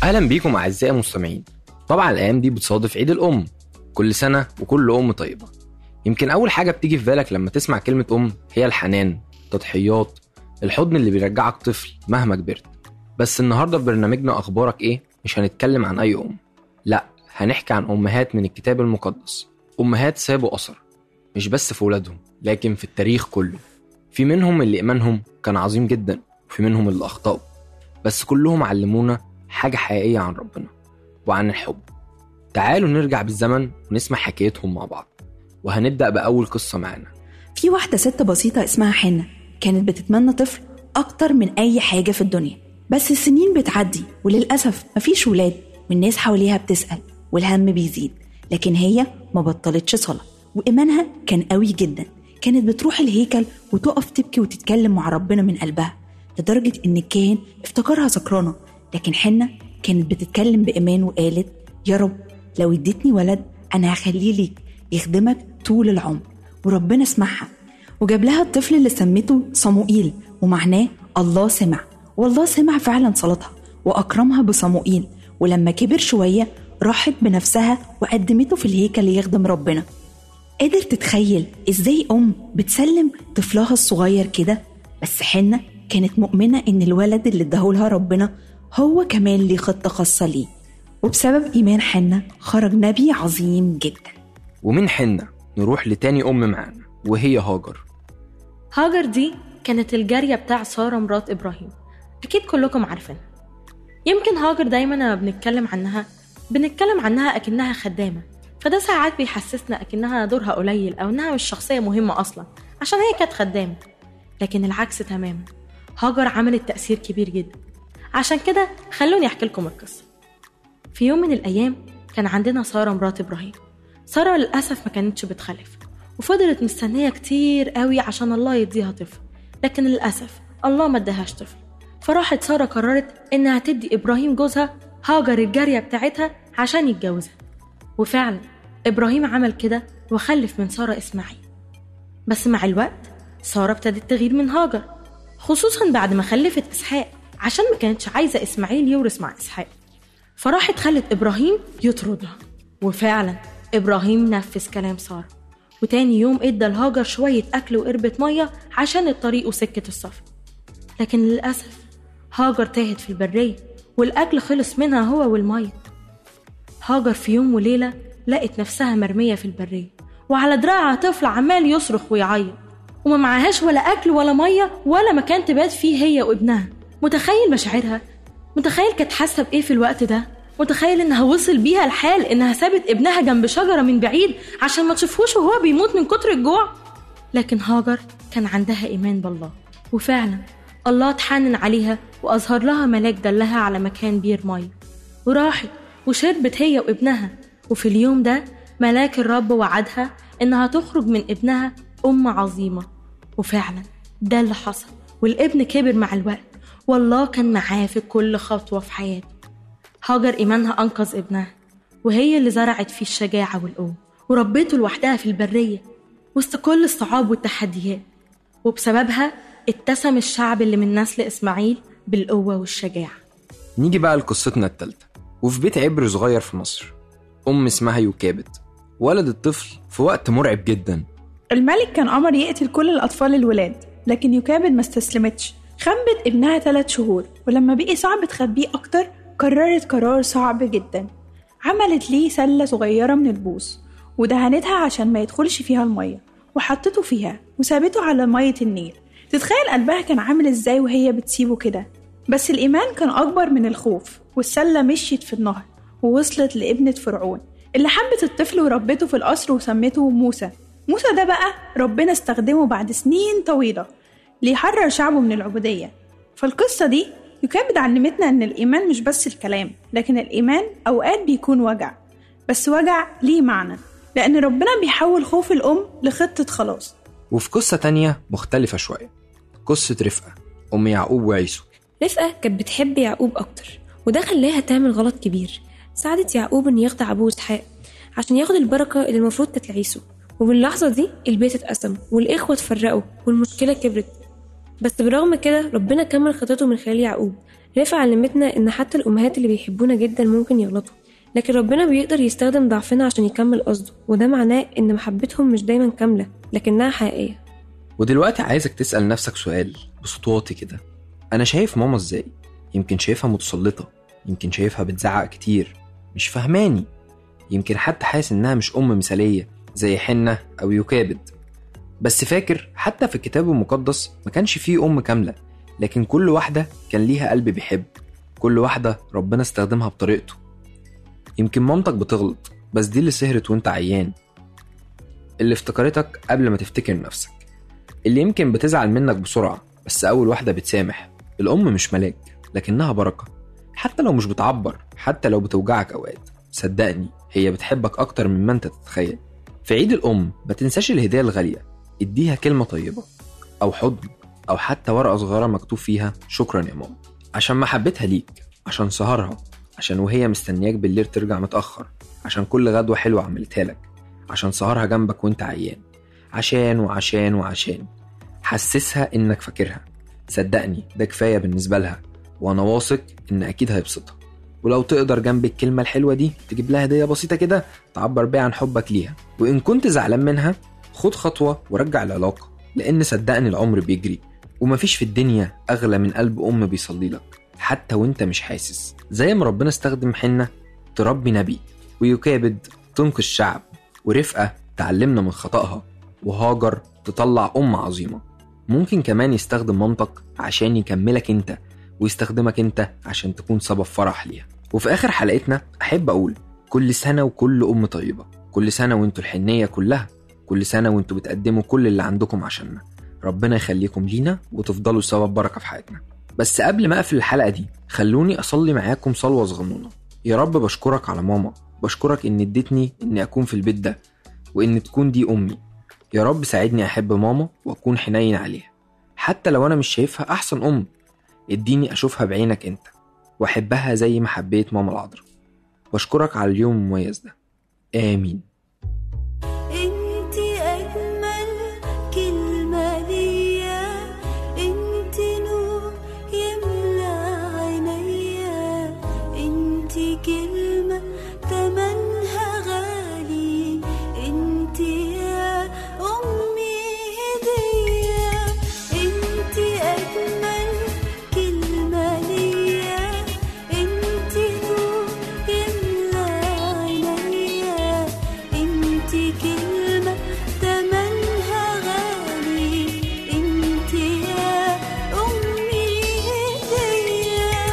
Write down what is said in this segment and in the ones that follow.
اهلا بيكم اعزائي المستمعين طبعا الايام دي بتصادف عيد الام كل سنه وكل ام طيبه يمكن اول حاجه بتيجي في بالك لما تسمع كلمه ام هي الحنان التضحيات الحضن اللي بيرجعك طفل مهما كبرت بس النهارده في برنامجنا اخبارك ايه مش هنتكلم عن اي ام لا هنحكي عن امهات من الكتاب المقدس امهات سابوا اثر مش بس في ولادهم لكن في التاريخ كله في منهم اللي ايمانهم كان عظيم جدا وفي منهم اللي اخطاوا بس كلهم علمونا حاجه حقيقيه عن ربنا وعن الحب تعالوا نرجع بالزمن ونسمع حكايتهم مع بعض وهنبدا باول قصه معانا في واحدة ست بسيطة اسمها حنة كانت بتتمنى طفل أكتر من أي حاجة في الدنيا بس السنين بتعدي وللأسف مفيش ولاد والناس حواليها بتسأل والهم بيزيد لكن هي ما بطلتش صلاة وإيمانها كان قوي جدا كانت بتروح الهيكل وتقف تبكي وتتكلم مع ربنا من قلبها لدرجة إن الكاهن افتكرها سكرانة لكن حنة كانت بتتكلم بإيمان وقالت يا رب لو اديتني ولد أنا هخليه ليك يخدمك طول العمر وربنا سمعها وجاب لها الطفل اللي سمته صموئيل ومعناه الله سمع والله سمع فعلا صلاتها وأكرمها بصموئيل ولما كبر شوية راحت بنفسها وقدمته في الهيكل يخدم ربنا قادر تتخيل ازاي أم بتسلم طفلها الصغير كده بس حنة كانت مؤمنة إن الولد اللي اداهولها ربنا هو كمان ليه خطة خاصة ليه وبسبب إيمان حنة خرج نبي عظيم جدا ومن حنة نروح لتاني ام معانا وهي هاجر هاجر دي كانت الجارية بتاع سارة مرات إبراهيم أكيد كلكم عارفينها يمكن هاجر دايما لما بنتكلم عنها بنتكلم عنها أكنها خدامة فده ساعات بيحسسنا أكنها دورها قليل أو إنها مش شخصية مهمة أصلا عشان هي كانت خدامة لكن العكس تماما هاجر عملت تأثير كبير جدا عشان كده خلوني أحكي لكم القصة في يوم من الأيام كان عندنا سارة مرات إبراهيم سارة للأسف ما كانتش بتخلف وفضلت مستنية كتير قوي عشان الله يديها طفل لكن للأسف الله ما اداهاش طفل فراحت سارة قررت إنها تدي إبراهيم جوزها هاجر الجارية بتاعتها عشان يتجوزها وفعلا إبراهيم عمل كده وخلف من سارة إسماعيل بس مع الوقت سارة ابتدت تغير من هاجر خصوصا بعد ما خلفت إسحاق عشان ما كانتش عايزة إسماعيل يورث مع إسحاق فراحت خلت إبراهيم يطردها وفعلا إبراهيم نفذ كلام سارة وتاني يوم ادى لهاجر شوية أكل وقربة مية عشان الطريق وسكة السفر لكن للأسف هاجر تاهت في البرية والأكل خلص منها هو والمية هاجر في يوم وليلة لقت نفسها مرمية في البرية وعلى دراعها طفل عمال يصرخ ويعيط وما معهاش ولا أكل ولا مية ولا مكان تبات فيه هي وابنها متخيل مشاعرها متخيل كانت حاسة بإيه في الوقت ده متخيل إنها وصل بيها الحال إنها سابت ابنها جنب شجرة من بعيد عشان ما تشوفهوش وهو بيموت من كتر الجوع لكن هاجر كان عندها إيمان بالله وفعلا الله اتحنن عليها وأظهر لها ملاك دلها على مكان بير مية وراحت وشربت هي وابنها وفي اليوم ده ملاك الرب وعدها إنها تخرج من ابنها أم عظيمة وفعلا ده اللي حصل والابن كبر مع الوقت والله كان معاه في كل خطوة في حياته هاجر إيمانها أنقذ ابنها وهي اللي زرعت فيه الشجاعة والقوة وربيته لوحدها في البرية وسط كل الصعاب والتحديات وبسببها اتسم الشعب اللي من نسل إسماعيل بالقوة والشجاعة نيجي بقى لقصتنا التالتة وفي بيت عبر صغير في مصر أم اسمها يوكابد ولدت طفل في وقت مرعب جدا الملك كان أمر يقتل كل الأطفال الولاد لكن يوكابد ما استسلمتش خبت ابنها ثلاث شهور ولما بقي صعب تخبيه أكتر قررت قرار صعب جدا عملت ليه سلة صغيرة من البوس ودهنتها عشان ما يدخلش فيها المية وحطته فيها وسابته على مية النيل تتخيل قلبها كان عامل ازاي وهي بتسيبه كده بس الإيمان كان أكبر من الخوف والسلة مشيت في النهر ووصلت لابنة فرعون اللي حبت الطفل وربته في القصر وسمته موسى موسى ده بقى ربنا استخدمه بعد سنين طويلة ليحرر شعبه من العبودية فالقصة دي يكابد علمتنا إن الإيمان مش بس الكلام لكن الإيمان أوقات بيكون وجع بس وجع ليه معنى لأن ربنا بيحول خوف الأم لخطة خلاص وفي قصة تانية مختلفة شوية قصة رفقة أم يعقوب وعيسو رفقة كانت بتحب يعقوب أكتر وده خلاها تعمل غلط كبير ساعدت يعقوب إن يخدع أبوه إسحاق عشان ياخد البركة اللي المفروض كانت لعيسو ومن اللحظة دي البيت اتقسم والإخوة اتفرقوا والمشكلة كبرت بس برغم كده ربنا كمل خطته من خلال يعقوب رفع علمتنا إن حتى الأمهات اللي بيحبونا جدا ممكن يغلطوا لكن ربنا بيقدر يستخدم ضعفنا عشان يكمل قصده وده معناه إن محبتهم مش دايما كاملة لكنها حقيقية ودلوقتي عايزك تسأل نفسك سؤال بصوت واطي كده أنا شايف ماما إزاي؟ يمكن شايفها متسلطة يمكن شايفها بتزعق كتير مش فهماني يمكن حتى حاسس إنها مش أم مثالية زي حنة أو يكابد بس فاكر حتى في الكتاب المقدس ما كانش فيه أم كاملة لكن كل واحدة كان ليها قلب بيحب كل واحدة ربنا استخدمها بطريقته يمكن مامتك بتغلط بس دي اللي سهرت وانت عيان اللي افتكرتك قبل ما تفتكر نفسك اللي يمكن بتزعل منك بسرعة بس أول واحدة بتسامح الأم مش ملاك لكنها بركة حتى لو مش بتعبر حتى لو بتوجعك أوقات صدقني هي بتحبك أكتر مما أنت تتخيل في عيد الأم ما تنساش الهدية الغالية اديها كلمة طيبة أو حضن أو حتى ورقة صغيرة مكتوب فيها شكرا يا ماما عشان محبتها ليك عشان سهرها عشان وهي مستنياك بالليل ترجع متأخر عشان كل غدوة حلوة عملتها لك عشان سهرها جنبك وانت عيان عشان وعشان وعشان حسسها انك فاكرها صدقني ده كفاية بالنسبة لها وانا واثق ان اكيد هيبسطها ولو تقدر جنب الكلمة الحلوة دي تجيب لها هدية بسيطة كده تعبر بيها عن حبك ليها وإن كنت زعلان منها خد خطوة ورجع العلاقة لأن صدقني العمر بيجري ومفيش في الدنيا أغلى من قلب أم بيصلي لك حتى وانت مش حاسس زي ما ربنا استخدم حنة تربي نبي ويكابد تنقذ شعب ورفقة تعلمنا من خطأها وهاجر تطلع أم عظيمة ممكن كمان يستخدم مامتك عشان يكملك انت ويستخدمك انت عشان تكون سبب فرح ليها وفي آخر حلقتنا أحب أقول كل سنة وكل أم طيبة كل سنة وانتوا الحنية كلها كل سنة وانتوا بتقدموا كل اللي عندكم عشاننا ربنا يخليكم لينا وتفضلوا سبب بركة في حياتنا بس قبل ما أقفل الحلقة دي خلوني أصلي معاكم صلوة صغنونة يا رب بشكرك على ماما بشكرك إن اديتني إني أكون في البيت ده وإن تكون دي أمي يا رب ساعدني أحب ماما وأكون حنين عليها حتى لو أنا مش شايفها أحسن أم اديني أشوفها بعينك أنت وأحبها زي ما حبيت ماما العذراء بشكرك على اليوم المميز ده آمين انتي اجمل كلمة ليا انتي نور يملى عينيا انتي كلمة تمنها غالي انتي يا امي هدية انتي اجمل كلمة ليا انتي نور يملى عينيا انتي كلمة تمنها غالي انتي يا امي هدية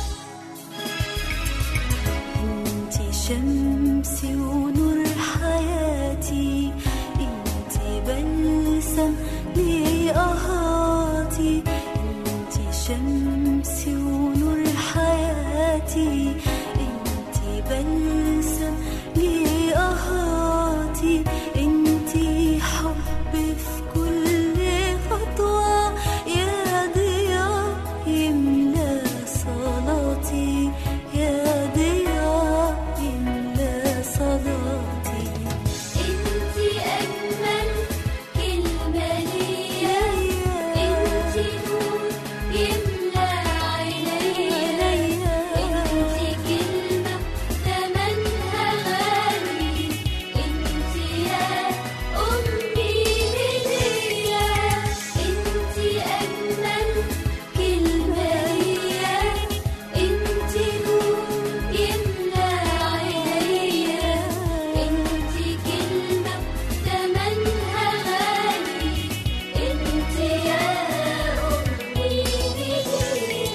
انتي شمسي ونور حياتي انتي بلسم لقهاتي انتي شمسي ونور حياتي انتي بلسم لقهاتي انتي حب في كل خطوة يا ضياء يملى صلاتي يا ضياء يملى صلاتي انتي أجمل كلمة ليا انتي نور يملى عينيا انتي كلمة تمنها غالي انتي يا أمي هدية انتي أجمل كلمة ليا انتي نور يملى عينيا انتي كلمة تمنها غالي انتي يا أمي هدية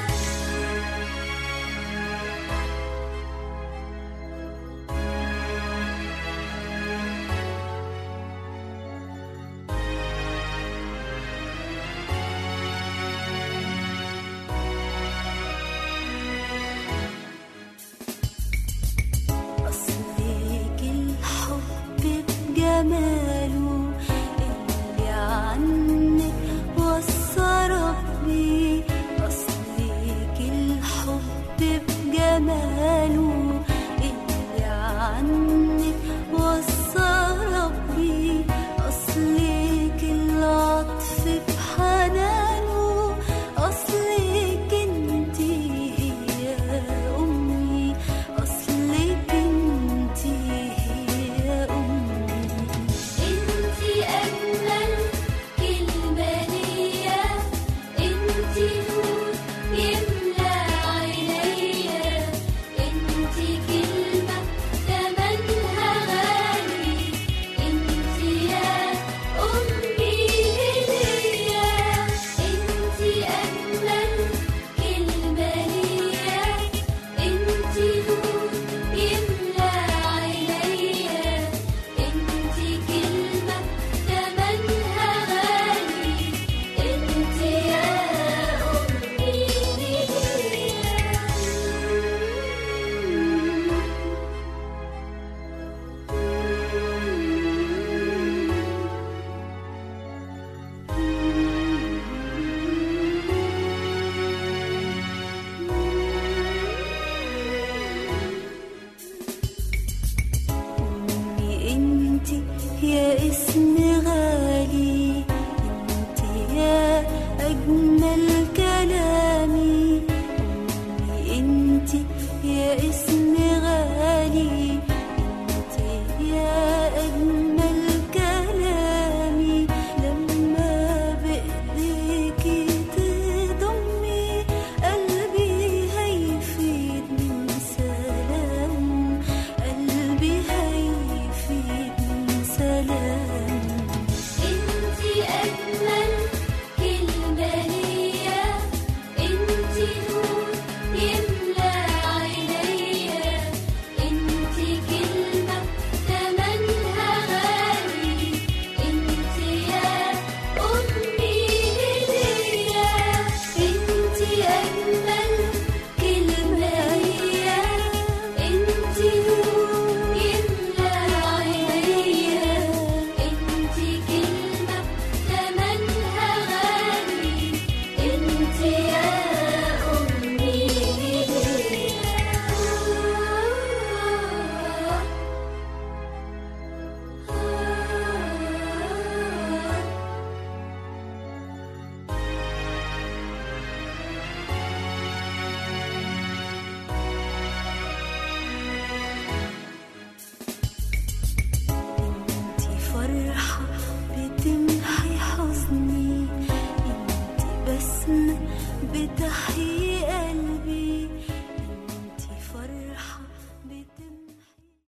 أصليك الحب بجماله اللي عنك وصى ربي أصليك الحب بجماله اللي عنك وصى ربي أصليك العطف بحنانه أصلك انتي يا اسم غالي انت يا اجمل كلامي لما بايديكي تضمي قلبي هيفيد من سلام قلبي هيفيد من سلام انتي اجمل كلمه ليا انتي نور يملى عينيا انتي كلمه تمنها غالي انتي يا امي هديه انتي اجمل كلمه ليا انتي نور يملى عينيا انتي كلمه تمنها غالي انتي يا امي هديه انتي فرحة